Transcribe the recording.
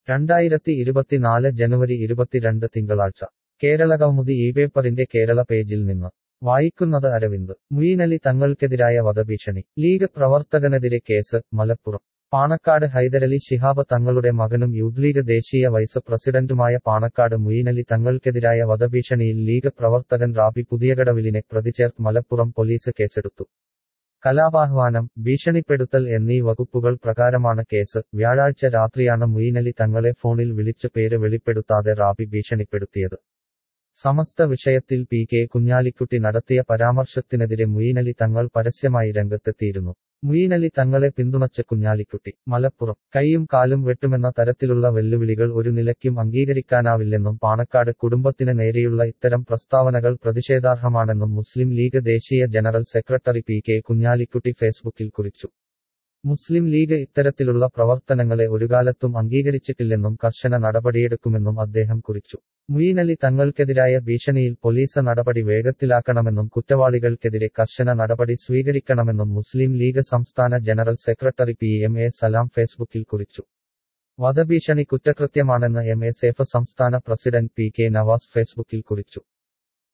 രണ്ടായിരത്തി ഇരുപത്തിനാല് ജനുവരി ഇരുപത്തിരണ്ട് തിങ്കളാഴ്ച കേരള കൗമുദി ഈ പേപ്പറിന്റെ കേരള പേജിൽ നിന്ന് വായിക്കുന്നത് അരവിന്ദ് മുയിനലി തങ്ങൾക്കെതിരായ വധഭീഷണി ലീഗ് പ്രവർത്തകനെതിരെ കേസ് മലപ്പുറം പാണക്കാട് ഹൈദരലി ശിഹാബ് തങ്ങളുടെ മകനും യൂത്ത് ലീഗ് ദേശീയ വൈസ് പ്രസിഡന്റുമായ പാണക്കാട് മുയിനലി തങ്ങൾക്കെതിരായ വധഭീഷണിയിൽ ലീഗ് പ്രവർത്തകൻ റാബി പുതിയകടവിലിനെ പ്രതിചേർത്ത് മലപ്പുറം പോലീസ് കേസെടുത്തു കലാപാഹ്വാനം ഭീഷണിപ്പെടുത്തൽ എന്നീ വകുപ്പുകൾ പ്രകാരമാണ് കേസ് വ്യാഴാഴ്ച രാത്രിയാണ് മുയിനലി തങ്ങളെ ഫോണിൽ വിളിച്ച് പേര് വെളിപ്പെടുത്താതെ റാബി ഭീഷണിപ്പെടുത്തിയത് സമസ്ത വിഷയത്തിൽ പി കെ കുഞ്ഞാലിക്കുട്ടി നടത്തിയ പരാമർശത്തിനെതിരെ മുയിനലി തങ്ങൾ പരസ്യമായി രംഗത്തെത്തിയിരുന്നു മുയിനലി തങ്ങളെ പിന്തുണച്ച കുഞ്ഞാലിക്കുട്ടി മലപ്പുറം കൈയും കാലും വെട്ടുമെന്ന തരത്തിലുള്ള വെല്ലുവിളികൾ ഒരു നിലയ്ക്കും അംഗീകരിക്കാനാവില്ലെന്നും പാണക്കാട് കുടുംബത്തിന് നേരെയുള്ള ഇത്തരം പ്രസ്താവനകൾ പ്രതിഷേധാർഹമാണെന്നും മുസ്ലിം ലീഗ് ദേശീയ general secretary P K Kunhalikutty ഫേസ്ബുക്കിൽ കുറിച്ചു മുസ്ലിം ലീഗ് ഇത്തരത്തിലുള്ള പ്രവർത്തനങ്ങളെ ഒരുകാലത്തും അംഗീകരിച്ചിട്ടില്ലെന്നും കർശന നടപടിയെടുക്കുമെന്നും അദ്ദേഹം കുറിച്ചു മുയിനലി തങ്ങൾക്കെതിരായ ഭീഷണിയിൽ പോലീസ് നടപടി വേഗത്തിലാക്കണമെന്നും കുറ്റവാളികൾക്കെതിരെ കർശന നടപടി സ്വീകരിക്കണമെന്നും മുസ്ലിം ലീഗ് സംസ്ഥാന general secretary P M A Salam ഫേസ്ബുക്കിൽ കുറിച്ചു വധഭീഷണി കുറ്റകൃത്യമാണെന്ന് എം എസ് എഫ് സംസ്ഥാന പ്രസിഡന്റ് പി കെ നവാസ് ഫേസ്ബുക്കിൽ കുറിച്ചു